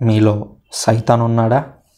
మీలో సైతాన్ ఉన్నాడా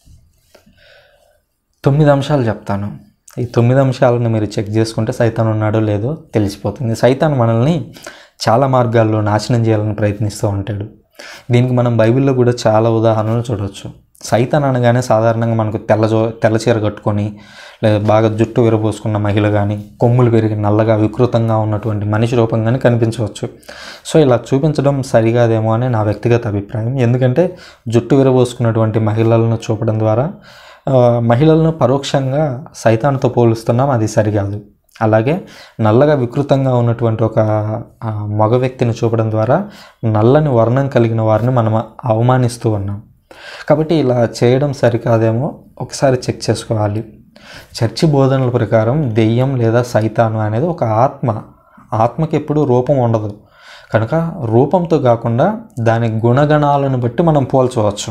తొమ్మిది అంశాలు చెప్తాను ఈ తొమ్మిది అంశాలను మీరు చెక్ చేసుకుంటే సైతాన్ ఉన్నాడో లేదో తెలిసిపోతుంది సైతాన్ మనల్ని చాలా మార్గాల్లో నాశనం చేయాలని ప్రయత్నిస్తూ ఉంటాడు దీనికి మనం బైబిల్లో కూడా చాలా ఉదాహరణలు చూడవచ్చు సైతాన్ అనగానే సాధారణంగా మనకు తెల్ల జో తెల్ల చీర కట్టుకొని లేదా బాగా జుట్టు విరబోసుకున్న మహిళ కానీ కొమ్ములు పెరిగి నల్లగా వికృతంగా ఉన్నటువంటి మనిషి రూపంగానే కనిపించవచ్చు సో ఇలా చూపించడం సరికాదేమో అని నా వ్యక్తిగత అభిప్రాయం ఎందుకంటే జుట్టు విరబోసుకున్నటువంటి మహిళలను చూపడం ద్వారా ఆ, మహిళలను పరోక్షంగా సైతాన్తో పోలుస్తున్నాం అది సరికాదు అలాగే నల్లగా వికృతంగా ఉన్నటువంటి ఒక ఆ, మగ వ్యక్తిని చూపడం ద్వారా నల్లని వర్ణం కలిగిన వారిని మనం అవమానిస్తూ ఉన్నాం కాబట్టి ఇలా చేయడం సరికాదేమో ఒకసారి చెక్ చేసుకోవాలి చర్చి బోధనల ప్రకారం దెయ్యం లేదా సైతాను అనేది ఒక ఆత్మ ఆత్మకి ఎప్పుడూ రూపం ఉండదు కనుక రూపంతో కాకుండా దాని గుణగణాలను బట్టి మనం పోల్చవచ్చు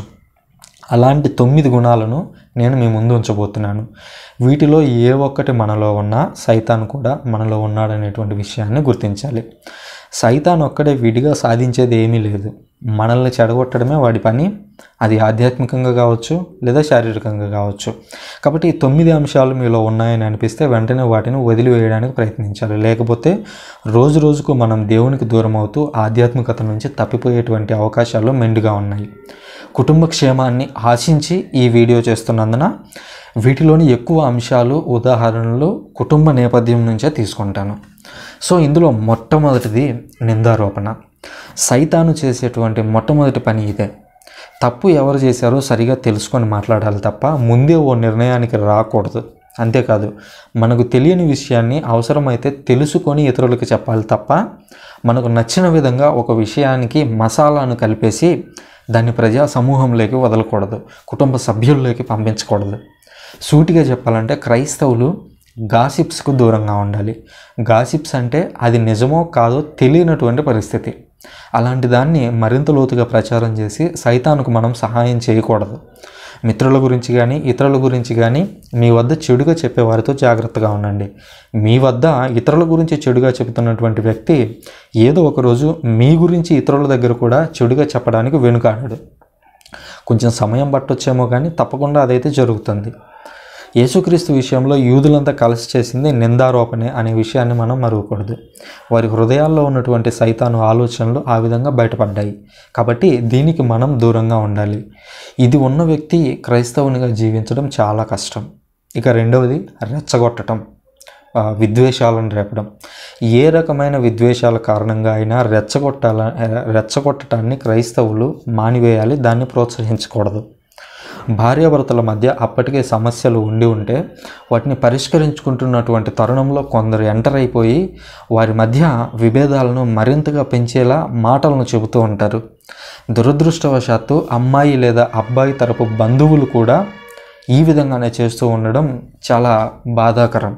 అలాంటి తొమ్మిది గుణాలను నేను మీ ముందు ఉంచబోతున్నాను వీటిలో ఏ ఒక్కటి మనలో ఉన్నా సైతాన్ కూడా మనలో ఉన్నాడనేటువంటి విషయాన్ని గుర్తించాలి సైతాన్ ఒక్కడే విడిగా సాధించేది ఏమీ లేదు మనల్ని చెడగొట్టడమే వాడి పని అది ఆధ్యాత్మికంగా కావచ్చు లేదా శారీరకంగా కావచ్చు కాబట్టి ఈ తొమ్మిది అంశాలు మీలో ఉన్నాయని అనిపిస్తే వెంటనే వాటిని వదిలివేయడానికి ప్రయత్నించాలి లేకపోతే రోజు రోజుకు మనం దేవునికి దూరం అవుతూ ఆధ్యాత్మికత నుంచి తప్పిపోయేటువంటి అవకాశాలు మెండుగా ఉన్నాయి కుటుంబ క్షేమాన్ని ఆశించి ఈ వీడియో చేస్తున్నందున వీటిలోని ఎక్కువ అంశాలు ఉదాహరణలు కుటుంబ నేపథ్యం నుంచే తీసుకుంటాను సో ఇందులో మొట్టమొదటిది నిందారోపణ సైతాను చేసేటువంటి మొట్టమొదటి పని ఇదే తప్పు ఎవరు చేశారో సరిగా తెలుసుకొని మాట్లాడాలి తప్ప ముందే ఓ నిర్ణయానికి రాకూడదు అంతేకాదు మనకు తెలియని విషయాన్ని అవసరమైతే తెలుసుకొని ఇతరులకు చెప్పాలి తప్ప మనకు నచ్చిన విధంగా ఒక విషయానికి మసాలాను కలిపేసి దాన్ని ప్రజా సమూహంలోకి వదలకూడదు కుటుంబ సభ్యుల్లోకి పంపించకూడదు సూటిగా చెప్పాలంటే క్రైస్తవులు గాసిప్స్కు దూరంగా ఉండాలి గాసిప్స్ అంటే అది నిజమో కాదో తెలియనటువంటి పరిస్థితి అలాంటి దాన్ని మరింత లోతుగా ప్రచారం చేసి సైతానుకు మనం సహాయం చేయకూడదు మిత్రుల గురించి కానీ ఇతరుల గురించి కానీ మీ వద్ద చెడుగా చెప్పే వారితో జాగ్రత్తగా ఉండండి మీ వద్ద ఇతరుల గురించి చెడుగా చెబుతున్నటువంటి వ్యక్తి ఏదో ఒకరోజు మీ గురించి ఇతరుల దగ్గర కూడా చెడుగా చెప్పడానికి వెనుకాడాడు కొంచెం సమయం పట్టొచ్చేమో కానీ తప్పకుండా అదైతే జరుగుతుంది యేసుక్రీస్తు విషయంలో యూదులంతా కలిసి చేసింది నిందారోపణే అనే విషయాన్ని మనం మరువకూడదు వారి హృదయాల్లో ఉన్నటువంటి సైతాను ఆలోచనలు ఆ విధంగా బయటపడ్డాయి కాబట్టి దీనికి మనం దూరంగా ఉండాలి ఇది ఉన్న వ్యక్తి క్రైస్తవునిగా జీవించడం చాలా కష్టం ఇక రెండవది రెచ్చగొట్టడం ఆ, విద్వేషాలను రేపడం ఏ రకమైన విద్వేషాల కారణంగా అయినా రెచ్చగొట్టాల రెచ్చగొట్టడాన్ని క్రైస్తవులు మానివేయాలి దాన్ని ప్రోత్సహించకూడదు భార్యాభర్తల మధ్య అప్పటికే సమస్యలు ఉండి ఉంటే వాటిని పరిష్కరించుకుంటున్నటువంటి తరుణంలో కొందరు ఎంటర్ అయిపోయి వారి మధ్య విభేదాలను మరింతగా పెంచేలా మాటలను చెబుతూ ఉంటారు దురదృష్టవశాత్తు అమ్మాయి లేదా అబ్బాయి తరపు బంధువులు కూడా ఈ విధంగానే చేస్తూ ఉండడం చాలా బాధాకరం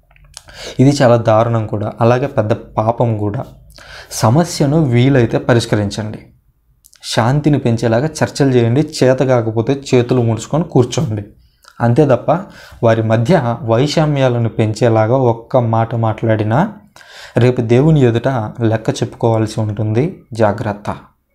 ఇది చాలా దారుణం కూడా అలాగే పెద్ద పాపం కూడా సమస్యను వీలైతే పరిష్కరించండి శాంతిని పెంచేలాగా చర్చలు చేయండి చేత కాకపోతే చేతులు ముడుచుకొని కూర్చోండి అంతే తప్ప వారి మధ్య వైషమ్యాలను పెంచేలాగా ఒక్క మాట మాట్లాడినా రేపు దేవుని ఎదుట లెక్క చెప్పుకోవాల్సి ఉంటుంది జాగ్రత్త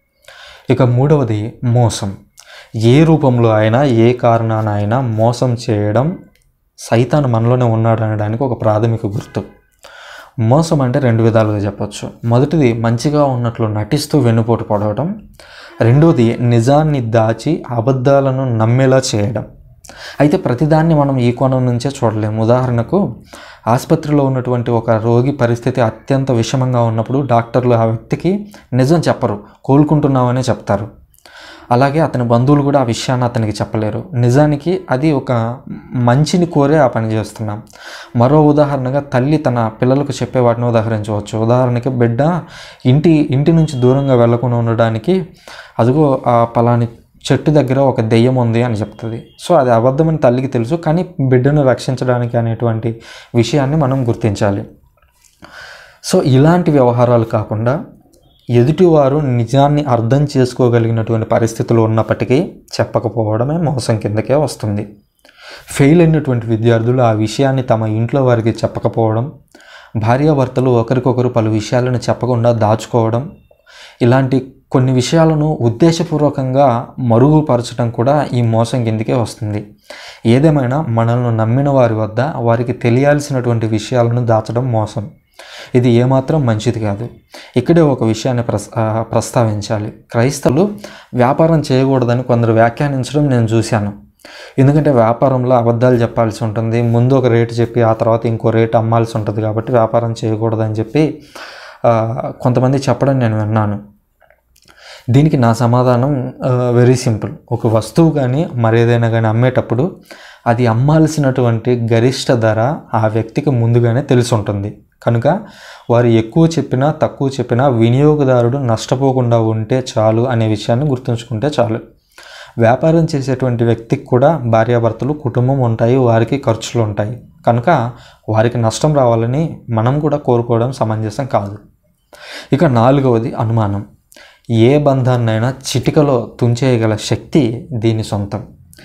ఇక మూడవది మోసం ఏ రూపంలో అయినా ఏ కారణాన అయినా మోసం చేయడం సైతాను మనలోనే ఉన్నాడు అనడానికి ఒక ప్రాథమిక గుర్తు మోసం అంటే రెండు విధాలుగా చెప్పొచ్చు మొదటిది మంచిగా ఉన్నట్లు నటిస్తూ వెన్నుపోటు పడవడం రెండోది నిజాన్ని దాచి అబద్ధాలను నమ్మేలా చేయడం అయితే ప్రతిదాన్ని మనం ఈ కోణం నుంచే చూడలేము ఉదాహరణకు ఆసుపత్రిలో ఉన్నటువంటి ఒక రోగి పరిస్థితి అత్యంత విషమంగా ఉన్నప్పుడు డాక్టర్లు ఆ వ్యక్తికి నిజం చెప్పరు కోలుకుంటున్నామనే చెప్తారు అలాగే అతని బంధువులు కూడా ఆ విషయాన్ని అతనికి చెప్పలేరు నిజానికి అది ఒక మంచిని కోరే ఆ పని చేస్తున్నాం మరో ఉదాహరణగా తల్లి తన పిల్లలకు చెప్పే వాటిని ఉదాహరించవచ్చు ఉదాహరణకి బిడ్డ ఇంటి ఇంటి నుంచి దూరంగా వెళ్లకుండా ఉండడానికి అదిగో ఆ పలాని చెట్టు దగ్గర ఒక దెయ్యం ఉంది అని చెప్తుంది సో అది అబద్ధమని తల్లికి తెలుసు కానీ బిడ్డను రక్షించడానికి అనేటువంటి విషయాన్ని మనం గుర్తించాలి సో ఇలాంటి వ్యవహారాలు కాకుండా ఎదుటివారు నిజాన్ని అర్థం చేసుకోగలిగినటువంటి పరిస్థితులు ఉన్నప్పటికీ చెప్పకపోవడమే మోసం కిందకే వస్తుంది ఫెయిల్ అయినటువంటి విద్యార్థులు ఆ విషయాన్ని తమ ఇంట్లో వారికి చెప్పకపోవడం భార్యాభర్తలు ఒకరికొకరు పలు విషయాలను చెప్పకుండా దాచుకోవడం ఇలాంటి కొన్ని విషయాలను ఉద్దేశపూర్వకంగా మరుగుపరచడం కూడా ఈ మోసం కిందకే వస్తుంది ఏదేమైనా మనల్ని నమ్మిన వారి వద్ద వారికి తెలియాల్సినటువంటి విషయాలను దాచడం మోసం ఇది ఏమాత్రం మంచిది కాదు ఇక్కడే ఒక విషయాన్ని ప్రస్ ఆ, ప్రస్తావించాలి క్రైస్తవులు వ్యాపారం చేయకూడదని కొందరు వ్యాఖ్యానించడం నేను చూశాను ఎందుకంటే వ్యాపారంలో అబద్ధాలు చెప్పాల్సి ఉంటుంది ముందు ఒక రేటు చెప్పి ఆ తర్వాత ఇంకో రేటు అమ్మాల్సి ఉంటుంది కాబట్టి వ్యాపారం చేయకూడదని చెప్పి ఆ, కొంతమంది చెప్పడం నేను విన్నాను దీనికి నా సమాధానం వెరీ సింపుల్ ఒక వస్తువు కానీ మరేదైనా కానీ అమ్మేటప్పుడు అది అమ్మాల్సినటువంటి గరిష్ట ధర ఆ వ్యక్తికి ముందుగానే తెలిసి ఉంటుంది కనుక వారు ఎక్కువ చెప్పినా తక్కువ చెప్పినా వినియోగదారుడు నష్టపోకుండా ఉంటే చాలు అనే విషయాన్ని గుర్తుంచుకుంటే చాలు వ్యాపారం చేసేటువంటి వ్యక్తికి కూడా భార్యాభర్తలు కుటుంబం ఉంటాయి వారికి ఖర్చులు ఉంటాయి కనుక వారికి నష్టం రావాలని మనం కూడా కోరుకోవడం సమంజసం కాదు ఇక నాలుగవది అనుమానం ఏ బంధాన్నైనా చిటికలో తుంచేయగల శక్తి దీని సొంతం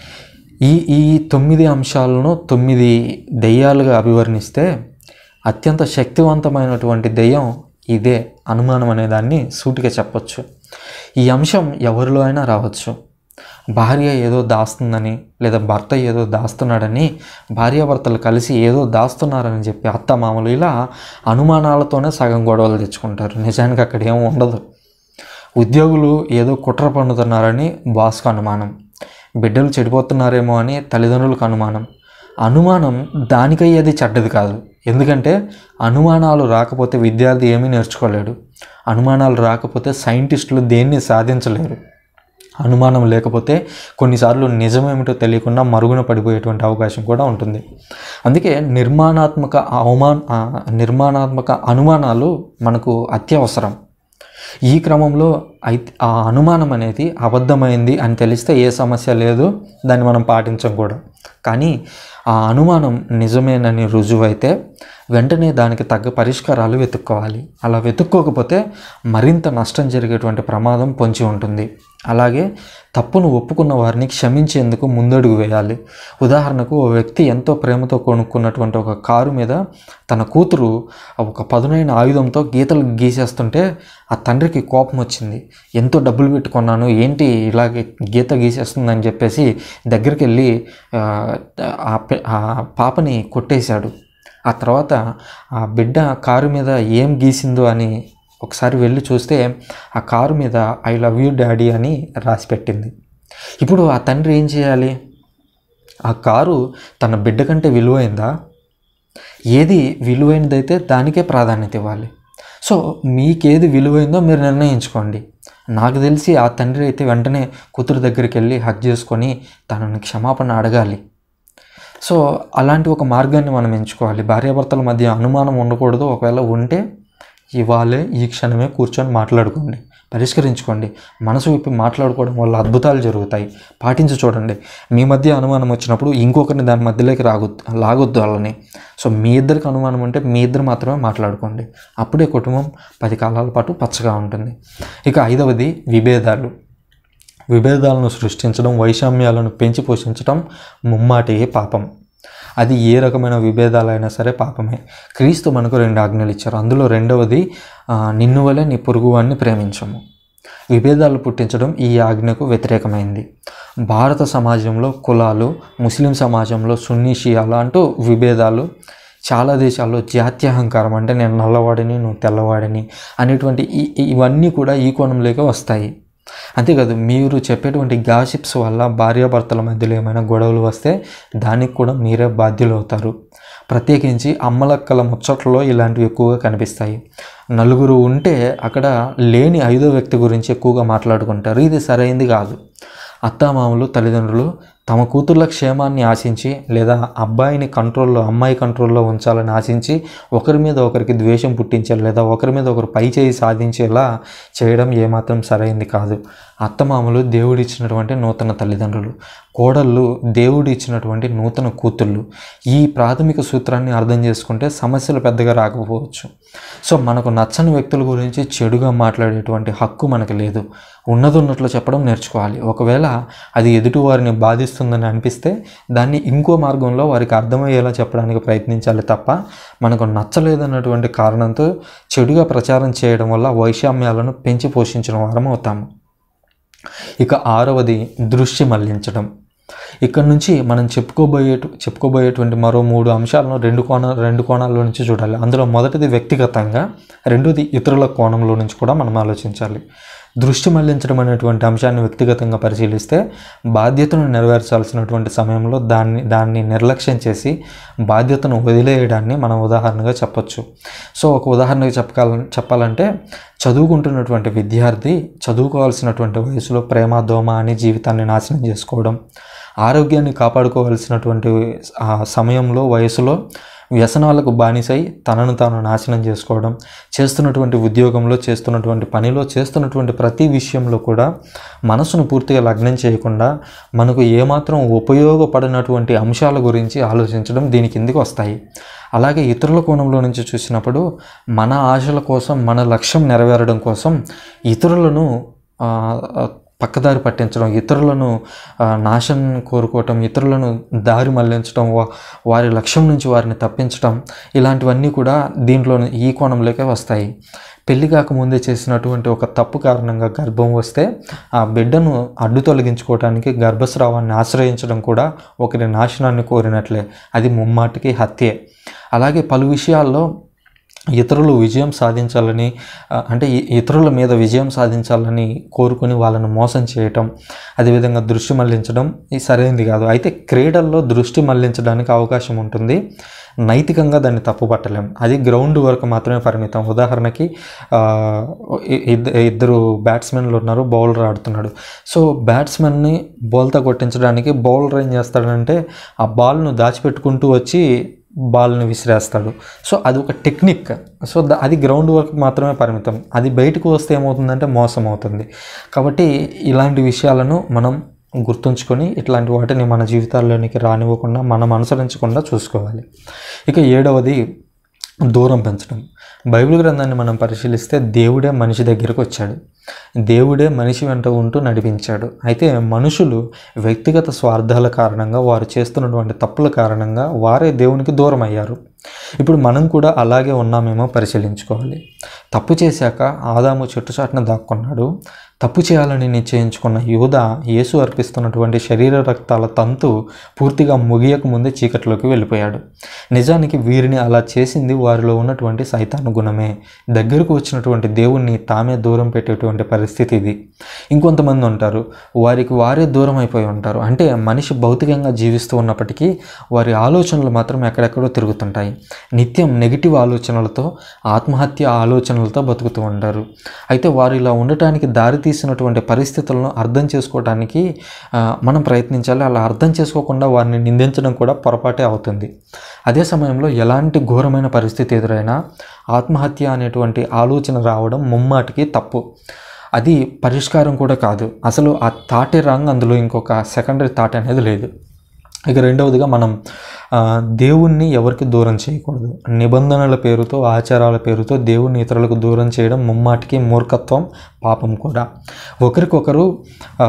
ఈ ఈ తొమ్మిది అంశాలను తొమ్మిది దెయ్యాలుగా అభివర్ణిస్తే అత్యంత శక్తివంతమైనటువంటి దెయ్యం ఇదే అనుమానం అనే దాన్ని సూటిగా చెప్పొచ్చు ఈ అంశం ఎవరిలో అయినా రావచ్చు భార్య ఏదో దాస్తుందని లేదా భర్త ఏదో దాస్తున్నాడని భార్యాభర్తలు కలిసి ఏదో దాస్తున్నారని చెప్పి అత్త మామలు ఇలా అనుమానాలతోనే సగం గొడవలు తెచ్చుకుంటారు నిజానికి అక్కడ ఏం ఉండదు ఉద్యోగులు ఏదో కుట్ర పన్నుతున్నారని బాస్కు అనుమానం బిడ్డలు చెడిపోతున్నారేమో అని తల్లిదండ్రులకు అనుమానం అనుమానం దానికై అది చెడ్డది కాదు ఎందుకంటే అనుమానాలు రాకపోతే విద్యార్థి ఏమీ నేర్చుకోలేడు అనుమానాలు రాకపోతే సైంటిస్టులు దేన్ని సాధించలేరు అనుమానం లేకపోతే కొన్నిసార్లు నిజమేమిటో తెలియకుండా మరుగున పడిపోయేటువంటి అవకాశం కూడా ఉంటుంది అందుకే నిర్మాణాత్మక అవమాన్ ఆ, నిర్మాణాత్మక అనుమానాలు మనకు అత్యవసరం ఈ క్రమంలో అయితే ఆ అనుమానం అనేది అబద్ధమైంది అని తెలిస్తే ఏ సమస్య లేదు దాన్ని మనం పాటించం కూడా కానీ ఆ అనుమానం నిజమేనని రుజువైతే వెంటనే దానికి తగ్గ పరిష్కారాలు వెతుక్కోవాలి అలా వెతుక్కోకపోతే మరింత నష్టం జరిగేటువంటి ప్రమాదం పొంచి ఉంటుంది అలాగే తప్పును ఒప్పుకున్న వారిని క్షమించేందుకు ముందడుగు వేయాలి ఉదాహరణకు ఓ వ్యక్తి ఎంతో ప్రేమతో కొనుక్కున్నటువంటి ఒక కారు మీద తన కూతురు ఒక పదునైన ఆయుధంతో గీతలు గీసేస్తుంటే ఆ తండ్రికి కోపం వచ్చింది ఎంతో డబ్బులు పెట్టుకున్నాను ఏంటి ఇలాగే గీత గీసేస్తుందని చెప్పేసి దగ్గరికి వెళ్ళి ఆ, ఆ పె- ఆ పాపని కొట్టేశాడు ఆ తర్వాత ఆ బిడ్డ కారు మీద ఏం గీసిందో అని ఒకసారి వెళ్ళి చూస్తే ఆ కారు మీద ఐ లవ్ యూ డాడీ అని రాసి పెట్టింది ఇప్పుడు ఆ తండ్రి ఏం చేయాలి ఆ కారు తన బిడ్డ కంటే విలువైందా ఏది విలువైనదైతే దానికే ప్రాధాన్యత ఇవ్వాలి సో మీకేది విలువైందో మీరు నిర్ణయించుకోండి నాకు తెలిసి ఆ తండ్రి అయితే వెంటనే కూతురు దగ్గరికి వెళ్ళి హక్ చేసుకొని తనని క్షమాపణ అడగాలి సో అలాంటి ఒక మార్గాన్ని మనం ఎంచుకోవాలి భార్యాభర్తల మధ్య అనుమానం ఉండకూడదు ఒకవేళ ఉంటే ఇవాళే ఈ క్షణమే కూర్చొని మాట్లాడుకోండి పరిష్కరించుకోండి మనసు విప్పి మాట్లాడుకోవడం వల్ల అద్భుతాలు జరుగుతాయి పాటించి చూడండి మీ మధ్య అనుమానం వచ్చినప్పుడు ఇంకొకరిని దాని మధ్యలోకి రాగొద్దు లాగొద్దు వాళ్ళని సో మీ ఇద్దరికి అనుమానం ఉంటే మీ ఇద్దరు మాత్రమే మాట్లాడుకోండి అప్పుడే కుటుంబం పది కాలాల పాటు పచ్చగా ఉంటుంది ఇక ఐదవది విభేదాలు విభేదాలను సృష్టించడం వైషమ్యాలను పెంచి పోషించడం ముమ్మాటియే పాపం అది ఏ రకమైన విభేదాలైనా సరే పాపమే క్రీస్తు మనకు రెండు ఆజ్ఞలు ఇచ్చారు అందులో రెండవది ఆ, నిన్ను వలె నీ పొరుగువాన్ని ప్రేమించము విభేదాలు పుట్టించడం ఈ ఆజ్ఞకు వ్యతిరేకమైంది భారత సమాజంలో కులాలు ముస్లిం సమాజంలో సున్నీ షియాలు అంటూ విభేదాలు చాలా దేశాల్లో జాత్యహంకారం అంటే నేను నల్లవాడిని నువ్వు తెల్లవాడిని అనేటువంటి ఈ- ఈ- ఇవన్నీ కూడా ఈ కోణంలోకి వస్తాయి అంతేకాదు మీరు చెప్పేటువంటి గాసిప్స్ వల్ల భార్యాభర్తల మధ్యలో ఏమైనా గొడవలు వస్తే దానికి కూడా మీరే బాధ్యులు అవుతారు ప్రత్యేకించి అమ్మలక్కల ముచ్చట్లలో ఇలాంటివి ఎక్కువగా కనిపిస్తాయి నలుగురు ఉంటే అక్కడ లేని ఐదో వ్యక్తి గురించి ఎక్కువగా మాట్లాడుకుంటారు ఇది సరైంది కాదు అత్తామామలు తల్లిదండ్రులు తమ కూతుర్ల క్షేమాన్ని ఆశించి లేదా అబ్బాయిని కంట్రోల్లో అమ్మాయి కంట్రోల్లో ఉంచాలని ఆశించి ఒకరి మీద ఒకరికి ద్వేషం పుట్టించే లేదా ఒకరి మీద ఒకరు పై చేయి సాధించేలా చేయడం ఏమాత్రం సరైంది కాదు అత్తమామలు దేవుడిచ్చినటువంటి నూతన తల్లిదండ్రులు కోడళ్ళు దేవుడు ఇచ్చినటువంటి నూతన కూతుళ్ళు ఈ ప్రాథమిక సూత్రాన్ని అర్థం చేసుకుంటే సమస్యలు పెద్దగా రాకపోవచ్చు సో మనకు నచ్చని వ్యక్తుల గురించి చెడుగా మాట్లాడేటువంటి హక్కు మనకు లేదు ఉన్నది ఉన్నట్లు చెప్పడం నేర్చుకోవాలి ఒకవేళ అది ఎదుటివారిని బాధిస్తుంది అనిపిస్తుందని అనిపిస్తే దాన్ని ఇంకో మార్గంలో వారికి అర్థమయ్యేలా చెప్పడానికి ప్రయత్నించాలి తప్ప మనకు నచ్చలేదన్నటువంటి కారణంతో చెడుగా ప్రచారం చేయడం వల్ల వైషమ్యాలను పెంచి పోషించిన వారం అవుతాము ఇక ఆరవది దృష్టి మళ్లించడం ఇక్కడ నుంచి మనం చెప్పుకోబోయే చెప్పుకోబోయేటువంటి మరో మూడు అంశాలను రెండు కోణ రెండు కోణాల్లో నుంచి చూడాలి అందులో మొదటిది వ్యక్తిగతంగా రెండోది ఇతరుల కోణంలో నుంచి కూడా మనం ఆలోచించాలి దృష్టి మళ్లించడం అనేటువంటి అంశాన్ని వ్యక్తిగతంగా పరిశీలిస్తే బాధ్యతను నెరవేర్చాల్సినటువంటి సమయంలో దాన్ని దాన్ని నిర్లక్ష్యం చేసి బాధ్యతను వదిలేయడాన్ని మనం ఉదాహరణగా చెప్పొచ్చు సో ఒక ఉదాహరణగా చెప్పాల చెప్పాలంటే చదువుకుంటున్నటువంటి విద్యార్థి చదువుకోవాల్సినటువంటి వయసులో ప్రేమ దోమ అని జీవితాన్ని నాశనం చేసుకోవడం ఆరోగ్యాన్ని కాపాడుకోవాల్సినటువంటి ఆ సమయంలో వయసులో వ్యసనాలకు బానిసై తనను తాను నాశనం చేసుకోవడం చేస్తున్నటువంటి ఉద్యోగంలో చేస్తున్నటువంటి పనిలో చేస్తున్నటువంటి ప్రతి విషయంలో కూడా మనసును పూర్తిగా లగ్నం చేయకుండా మనకు ఏమాత్రం ఉపయోగపడినటువంటి అంశాల గురించి ఆలోచించడం దీని కిందికి వస్తాయి అలాగే ఇతరుల కోణంలో నుంచి చూసినప్పుడు మన ఆశల కోసం మన లక్ష్యం నెరవేరడం కోసం ఇతరులను ఆ, ఆ, పక్కదారి పట్టించడం ఇతరులను ఆ, నాశనం కోరుకోవటం ఇతరులను దారి మళ్లించడం వా- వారి లక్ష్యం నుంచి వారిని తప్పించడం ఇలాంటివన్నీ కూడా దీంట్లో ఈ కోణంలోకే వస్తాయి పెళ్లి కాకముందే చేసినటువంటి ఒక తప్పు కారణంగా గర్భం వస్తే ఆ బిడ్డను అడ్డు తొలగించుకోవడానికి గర్భస్రావాన్ని ఆశ్రయించడం కూడా ఒకరి నాశనాన్ని కోరినట్లే అది ముమ్మాటికి హత్యే అలాగే పలు విషయాల్లో ఇతరులు విజయం సాధించాలని ఆ, అంటే ఇ- ఇతరుల మీద విజయం సాధించాలని కోరుకుని వాళ్ళను మోసం చేయటం అదేవిధంగా దృష్టి మళ్లించడం ఇది సరైనది కాదు అయితే క్రీడల్లో దృష్టి మళ్లించడానికి అవకాశం ఉంటుంది నైతికంగా దాన్ని తప్పుపట్టలేం అది గ్రౌండ్ వరకు మాత్రమే పరిమితం ఉదాహరణకి ఆ, ఇ- ఇద్ద- ఇద్దరు బ్యాట్స్మెన్లు ఉన్నారు బౌలర్ ఆడుతున్నాడు సో బ్యాట్స్మెన్ని బాల్తో కొట్టించడానికి బౌలర్ ఏం చేస్తాడంటే ఆ బాల్ను దాచిపెట్టుకుంటూ వచ్చి బాల్ని విసిరేస్తాడు సో అది ఒక టెక్నిక్ సో ద- అది గ్రౌండ్ వర్క్ మాత్రమే పరిమితం అది బయటకు వస్తే ఏమవుతుందంటే మోసం అవుతుంది కాబట్టి ఇలాంటి విషయాలను మనం గుర్తుంచుకొని ఇట్లాంటి వాటిని మన జీవితాల్లోనికి రానివ్వకుండా మనం అనుసరించకుండా చూసుకోవాలి ఇక ఏడవది దూరం పెంచడం బైబిల్ గ్రంథాన్ని మనం పరిశీలిస్తే దేవుడే మనిషి దగ్గరకు వచ్చాడు దేవుడే మనిషి వెంట ఉంటూ నడిపించాడు అయితే మనుషులు వ్యక్తిగత స్వార్థాల కారణంగా వారు చేస్తున్నటువంటి తప్పుల కారణంగా వారే దేవునికి దూరం అయ్యారు ఇప్పుడు మనం కూడా అలాగే ఉన్నామేమో పరిశీలించుకోవాలి తప్పు చేశాక ఆదాము చెట్టు చాటున దాక్కున్నాడు తప్పు చేయాలని నిశ్చయించుకున్న యూద యేసు అర్పిస్తున్నటువంటి శరీర రక్తాల తంతు పూర్తిగా ముగియక ముందే చీకట్లోకి వెళ్ళిపోయాడు నిజానికి వీరిని అలా చేసింది వారిలో ఉన్నటువంటి సైతాను గుణమే దగ్గరకు వచ్చినటువంటి దేవుణ్ణి తామే దూరం పెట్టేటువంటి పరిస్థితి ఇది ఇంకొంతమంది ఉంటారు వారికి వారే దూరం అయిపోయి ఉంటారు అంటే మనిషి భౌతికంగా జీవిస్తూ ఉన్నప్పటికీ వారి ఆలోచనలు మాత్రం ఎక్కడెక్కడో తిరుగుతుంటాయి నిత్యం నెగిటివ్ ఆలోచనలతో ఆత్మహత్య ఆలోచనలతో బతుకుతూ ఉంటారు అయితే వారు ఇలా ఉండటానికి దారి తీసినటువంటి పరిస్థితులను అర్థం చేసుకోవడానికి ఆ, మనం ప్రయత్నించాలి అలా అర్థం చేసుకోకుండా వారిని నిందించడం కూడా పొరపాటే అవుతుంది అదే సమయంలో ఎలాంటి ఘోరమైన పరిస్థితి ఎదురైనా ఆత్మహత్య అనేటువంటి ఆలోచన రావడం ముమ్మాటికి తప్పు అది పరిష్కారం కూడా కాదు అసలు ఆ థాటే రాంగ్ అందులో ఇంకొక సెకండరీ థాట్ అనేది లేదు ఇక రెండవదిగా మనం ఆ, దేవుణ్ణి ఎవరికి దూరం చేయకూడదు నిబంధనల పేరుతో ఆచారాల పేరుతో దేవుణ్ణి ఇతరులకు దూరం చేయడం ముమ్మాటికి మూర్ఖత్వం పాపం కూడా ఒకరికొకరు ఆ,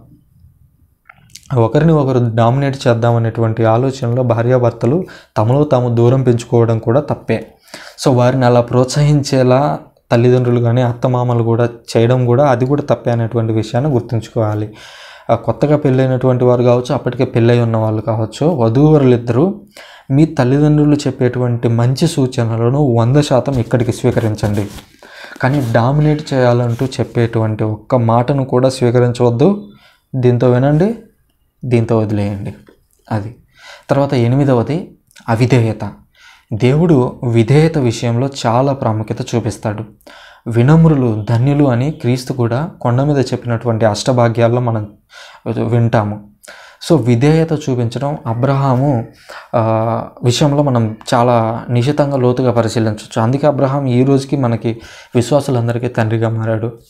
ఒకరిని ఒకరు డామినేట్ చేద్దామనేటువంటి ఆలోచనలో భార్యాభర్తలు తమలో తాము దూరం పెంచుకోవడం కూడా తప్పే సో వారిని అలా ప్రోత్సహించేలా తల్లిదండ్రులు కానీ అత్తమామలు కూడా చేయడం కూడా అది కూడా తప్పే అనేటువంటి విషయాన్ని గుర్తుంచుకోవాలి ఆ, కొత్తగా పెళ్ళైనటువంటి వారు కావచ్చు అప్పటికే పెళ్ళై ఉన్న వాళ్ళు కావచ్చు వధూవరులిద్దరూ మీ తల్లిదండ్రులు చెప్పేటువంటి మంచి సూచనలను వంద శాతం ఇక్కడికి స్వీకరించండి కానీ డామినేట్ చేయాలంటూ చెప్పేటువంటి ఒక్క మాటను కూడా స్వీకరించవద్దు దీంతో వినండి దీంతో వదిలేయండి అది తర్వాత ఎనిమిదవది అవిధేయత దేవుడు విధేయత విషయంలో చాలా ప్రాముఖ్యత చూపిస్తాడు వినమ్రులు ధన్యులు అని క్రీస్తు కూడా కొండ మీద చెప్పినటువంటి అష్టభాగ్యాల్లో మనం వింటాము సో విధేయత చూపించడం అబ్రహాము ఆ, విషయంలో మనం చాలా నిశితంగా లోతుగా పరిశీలించవచ్చు అందుకే అబ్రహాం ఈ రోజుకి మనకి విశ్వాసులందరికీ తండ్రిగా మారాడు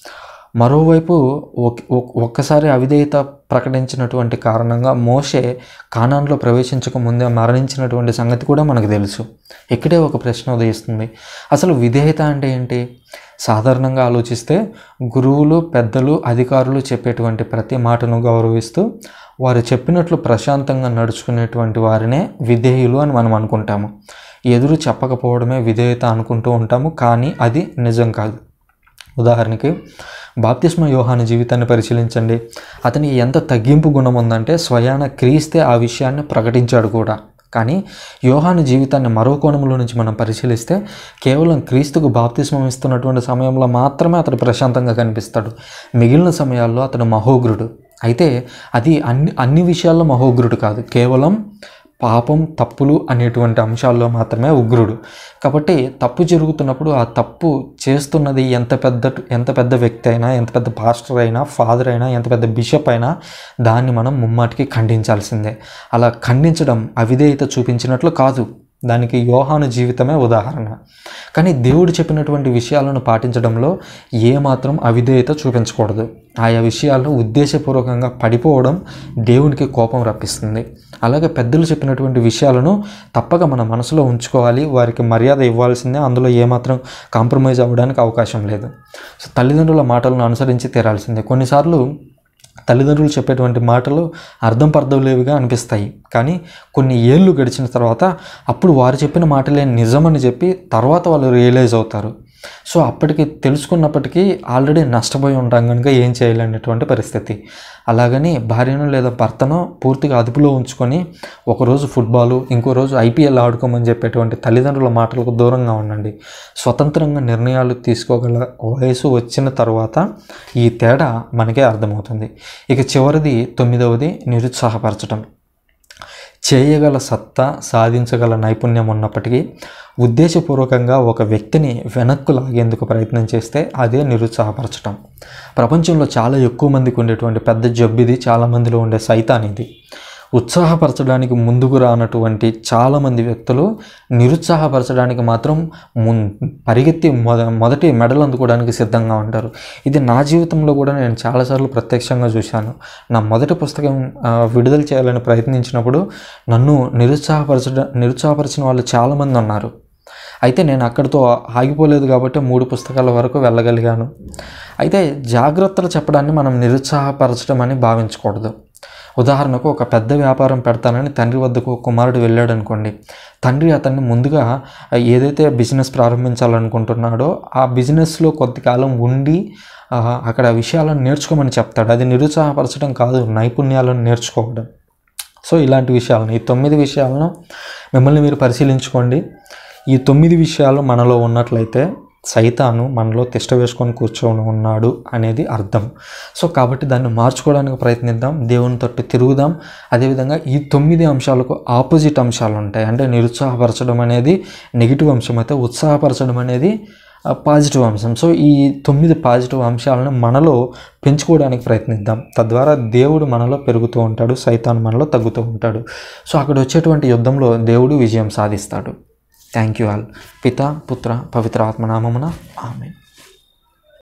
మరోవైపు ఒక్- ఒక్- ఒక్కసారి అవిధేయత ప్రకటించినటువంటి కారణంగా మోషే కానాన్లో ప్రవేశించక ముందే మరణించినటువంటి సంగతి కూడా మనకు తెలుసు ఇక్కడే ఒక ప్రశ్న ఉదయిస్తుంది అసలు విధేయత అంటే ఏంటి సాధారణంగా ఆలోచిస్తే గురువులు పెద్దలు అధికారులు చెప్పేటువంటి ప్రతి మాటను గౌరవిస్తూ వారు చెప్పినట్లు ప్రశాంతంగా నడుచుకునేటువంటి వారినే విధేయులు అని మనం అనుకుంటాము ఎదురు చెప్పకపోవడమే విధేయత అనుకుంటూ ఉంటాము కానీ అది నిజం కాదు ఉదాహరణకి బాప్తిస్మ యోహాను జీవితాన్ని పరిశీలించండి అతనికి ఎంత తగ్గింపు గుణం ఉందంటే స్వయాన క్రీస్తే ఆ విషయాన్ని ప్రకటించాడు కూడా కానీ యోహాను జీవితాన్ని మరో కోణంలో నుంచి మనం పరిశీలిస్తే కేవలం క్రీస్తుకు బాప్తిస్మం ఇస్తున్నటువంటి సమయంలో మాత్రమే అతడు ప్రశాంతంగా కనిపిస్తాడు మిగిలిన సమయాల్లో అతడు మహోగ్రుడు అయితే అది అన్ని అన్ని విషయాల్లో మహోగ్రుడు కాదు కేవలం పాపం తప్పులు అనేటువంటి అంశాల్లో మాత్రమే ఉగ్రుడు కాబట్టి తప్పు జరుగుతున్నప్పుడు ఆ తప్పు చేస్తున్నది ఎంత పెద్ద ఎంత పెద్ద వ్యక్తి అయినా ఎంత పెద్ద పాస్టర్ అయినా ఫాదర్ అయినా ఎంత పెద్ద బిషప్ అయినా దాన్ని మనం ముమ్మాటికి ఖండించాల్సిందే అలా ఖండించడం అవిధేయత చూపించినట్లు కాదు దానికి యోహాను జీవితమే ఉదాహరణ కానీ దేవుడు చెప్పినటువంటి విషయాలను పాటించడంలో ఏమాత్రం అవిధేయత చూపించకూడదు ఆయా విషయాల్లో ఉద్దేశపూర్వకంగా పడిపోవడం దేవునికి కోపం రప్పిస్తుంది అలాగే పెద్దలు చెప్పినటువంటి విషయాలను తప్పక మన మనసులో ఉంచుకోవాలి వారికి మర్యాద ఇవ్వాల్సిందే అందులో ఏమాత్రం కాంప్రమైజ్ అవ్వడానికి అవకాశం లేదు సో తల్లిదండ్రుల మాటలను అనుసరించి తీరాల్సిందే కొన్నిసార్లు తల్లిదండ్రులు చెప్పేటువంటి మాటలు అర్థం పర్థం లేవిగా అనిపిస్తాయి కానీ కొన్ని ఏళ్ళు గడిచిన తర్వాత అప్పుడు వారు చెప్పిన మాటలే నిజమని చెప్పి తర్వాత వాళ్ళు రియలైజ్ అవుతారు సో అప్పటికి తెలుసుకున్నప్పటికీ ఆల్రెడీ నష్టపోయి ఉంటాం కనుక ఏం చేయలేనటువంటి పరిస్థితి అలాగని భార్యను లేదా భర్తను పూర్తిగా అదుపులో ఉంచుకొని ఒకరోజు ఫుట్బాల్ ఇంకో రోజు ఐపీఎల్ ఆడుకోమని చెప్పేటువంటి తల్లిదండ్రుల మాటలకు దూరంగా ఉండండి స్వతంత్రంగా నిర్ణయాలు తీసుకోగల వయసు వచ్చిన తర్వాత ఈ తేడా మనకే అర్థమవుతుంది ఇక చివరిది తొమ్మిదవది నిరుత్సాహపరచడం చేయగల సత్తా సాధించగల నైపుణ్యం ఉన్నప్పటికీ ఉద్దేశపూర్వకంగా ఒక వ్యక్తిని వెనక్కు లాగేందుకు ప్రయత్నం చేస్తే అదే నిరుత్సాహపరచడం ప్రపంచంలో చాలా ఎక్కువ మందికి ఉండేటువంటి పెద్ద జబ్బు ఇది చాలామందిలో ఉండే సైతాన్ ఇది ఉత్సాహపరచడానికి ముందుకు రానటువంటి చాలామంది వ్యక్తులు నిరుత్సాహపరచడానికి మాత్రం మున్ పరిగెత్తి మొద మొదటి మెడలు అందుకోవడానికి సిద్ధంగా ఉంటారు ఇది నా జీవితంలో కూడా నేను చాలాసార్లు ప్రత్యక్షంగా చూశాను నా మొదటి పుస్తకం ఆ, విడుదల చేయాలని ప్రయత్నించినప్పుడు నన్ను నిరుత్సాహపరచడం నిరుత్సాహపరిచిన వాళ్ళు చాలామంది ఉన్నారు అయితే నేను అక్కడితో ఆగిపోలేదు కాబట్టి మూడు పుస్తకాల వరకు వెళ్ళగలిగాను అయితే జాగ్రత్తలు చెప్పడాన్ని మనం నిరుత్సాహపరచడం అని భావించకూడదు ఉదాహరణకు ఒక పెద్ద వ్యాపారం పెడతానని తండ్రి వద్దకు కుమారుడు వెళ్ళాడు అనుకోండి తండ్రి అతన్ని ముందుగా ఏదైతే బిజినెస్ ప్రారంభించాలనుకుంటున్నాడో ఆ బిజినెస్లో కొద్ది కాలం ఉండి ఆ, అక్కడ విషయాలను నేర్చుకోమని చెప్తాడు అది నిరుత్సాహపరచడం కాదు నైపుణ్యాలను నేర్చుకోవడం సో ఇలాంటి విషయాలను ఈ తొమ్మిది విషయాలను మిమ్మల్ని మీరు పరిశీలించుకోండి ఈ తొమ్మిది విషయాలు మనలో ఉన్నట్లయితే సైతాను మనలో తిష్ట వేసుకొని కూర్చొని ఉన్నాడు అనేది అర్థం సో కాబట్టి దాన్ని మార్చుకోవడానికి ప్రయత్నిద్దాం దేవుని తట్టు తిరుగుదాం అదేవిధంగా ఈ తొమ్మిది అంశాలకు ఆపోజిట్ అంశాలు ఉంటాయి అంటే నిరుత్సాహపరచడం అనేది నెగిటివ్ అంశం అయితే ఉత్సాహపరచడం అనేది ఆ, పాజిటివ్ అంశం సో ఈ తొమ్మిది పాజిటివ్ అంశాలను మనలో పెంచుకోవడానికి ప్రయత్నిద్దాం తద్వారా దేవుడు మనలో పెరుగుతూ ఉంటాడు సైతాన్ మనలో తగ్గుతూ ఉంటాడు సో అక్కడ వచ్చేటువంటి యుద్ధంలో దేవుడు విజయం సాధిస్తాడు థ్యాంక్ యూ ఆల్ పిత పుత్ర పవిత్ర ఆత్మనామమున ఆమె